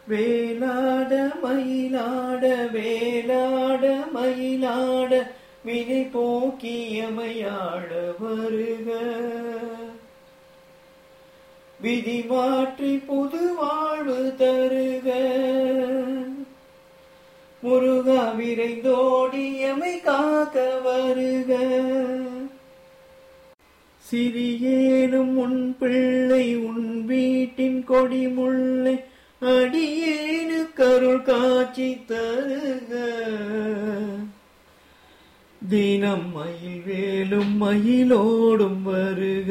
வேலாட மயிலாட வேலாட மயிலாட வினை போக்கியமையாட வருக விதி மாற்றி புது வாழ்வு தருக முருகா விரைந்தோடியமை காக்க வருக சிறியேனும் உன் பிள்ளை உன் வீட்டின் கொடி முல்லை அடியேனு கருள் காட்சி தருக தினம் மயில் வேலும் மயிலோடும் வருக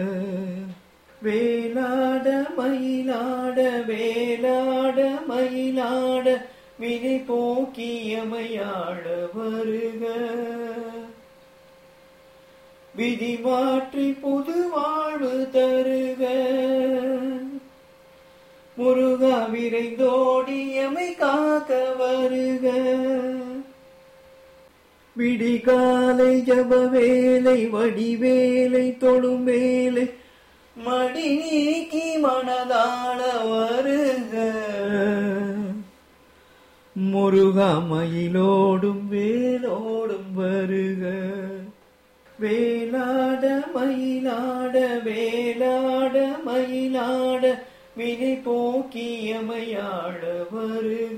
வேலாட மயிலாட வேலாட மயிலாட வினை போக்கியமையாட வருக விதி மாற்றி புது வாழ்வு தருக முருகா விரைந்தோடியமை காக்க வருக விடிகாலை ஜப வேலை வடிவேலை தொழும் வேலை மடி நீக்கி மனதாள வருக முருகா மயிலோடும் வேலோடும் வருக வேலாட மயிலாட வேலாட மயிலாட வினை போக்கியமையாட வருக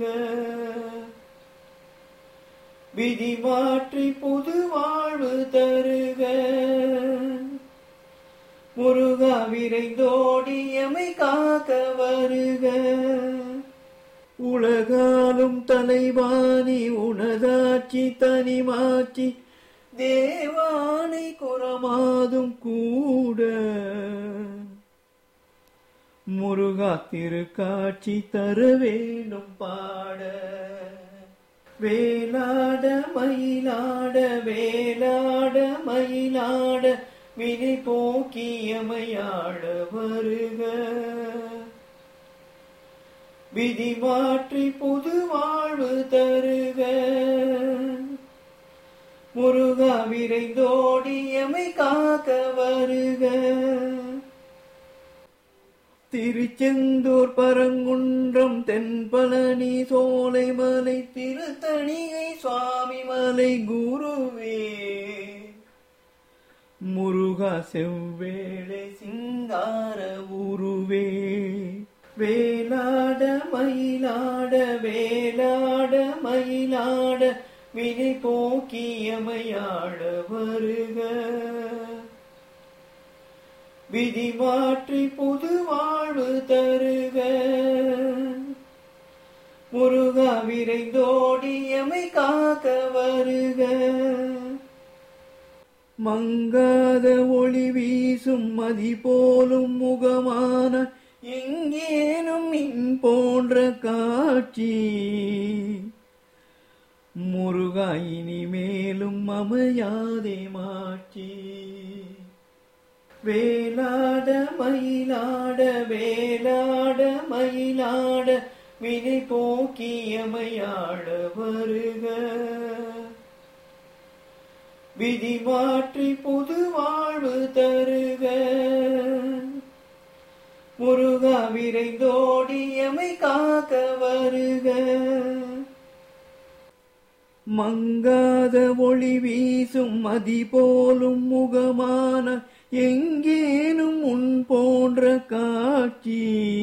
விதி மாற்றி புது வாழ்வு தருக முருகா விரைந்தோடியமை காக்க வருக உலகாலும் தலைவாணி உனதாட்சி தனிமாட்சி தேவானை குரமாதும் கூட முருகா திருக்காட்சி தர வேண்டும் பாட வேலாட மயிலாட வேலாட மயிலாட வினை போக்கியமையாட வருக விதி மாற்றி புது வாழ்வு தருக முருகா விரைந்தோடியமை காக்க வருக திருச்செந்தூர் பரங்குன்றம் தென்பழனி சோலைமலை திருத்தணிகை சுவாமி மலை குருவே முருகா செவ்வேளை சிங்கார உருவே வேலாட மயிலாட வேலாட மயிலாட வினை போக்கியமையாட வருக விதி மாற்றி புது வாழ்வு தருக முருகா விரைந்தோடியமை காக்க வருக மங்காத ஒளி வீசும் மதி போலும் முகமான எங்கேனும் இன் போன்ற காட்சி முருகா இனிமேலும் அமையாதே மாட்சி வேலாட மயிலாட வேலாட மயிலாட வினை போக்கியமையாட வருக விதி மாற்றி புது வாழ்வு தருக முருகா விரைந்தோடியமை காக்க வருக மங்காத ஒளி வீசும் மதி போலும் முகமான எங்கேனும் உன் போன்ற காட்சி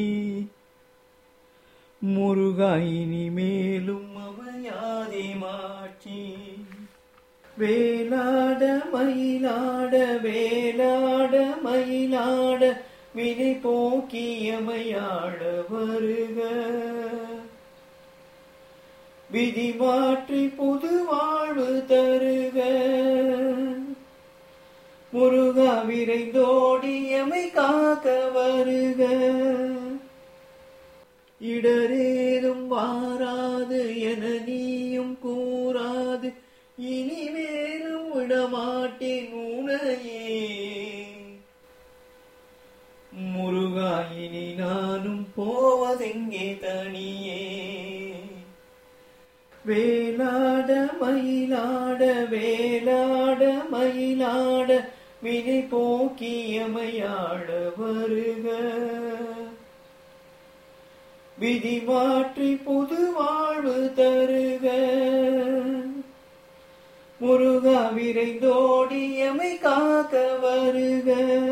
முருகா இனிமேலும் அமையாதே மாட்சி வேலாட மயிலாட வேலாட மயிலாட வினை போக்கியமையாட வருக விதி மாற்றி புது வாழ்வு தருக முருகா விரைந்தோடியமை காக்க வருக இடரேதும் வாராது என நீயும் கூறாது இனிமேலும் விடமாட்டேன் உனையே முருகா இனி நானும் போவதெங்கே தனியே வேலாட மயிலாட வேலாட மயிலாட வினை போக்கியமையாட வருக விதி மாற்றி புது வாழ்வு தருக முருகா விரைந்தோடி எமை காக்க வருக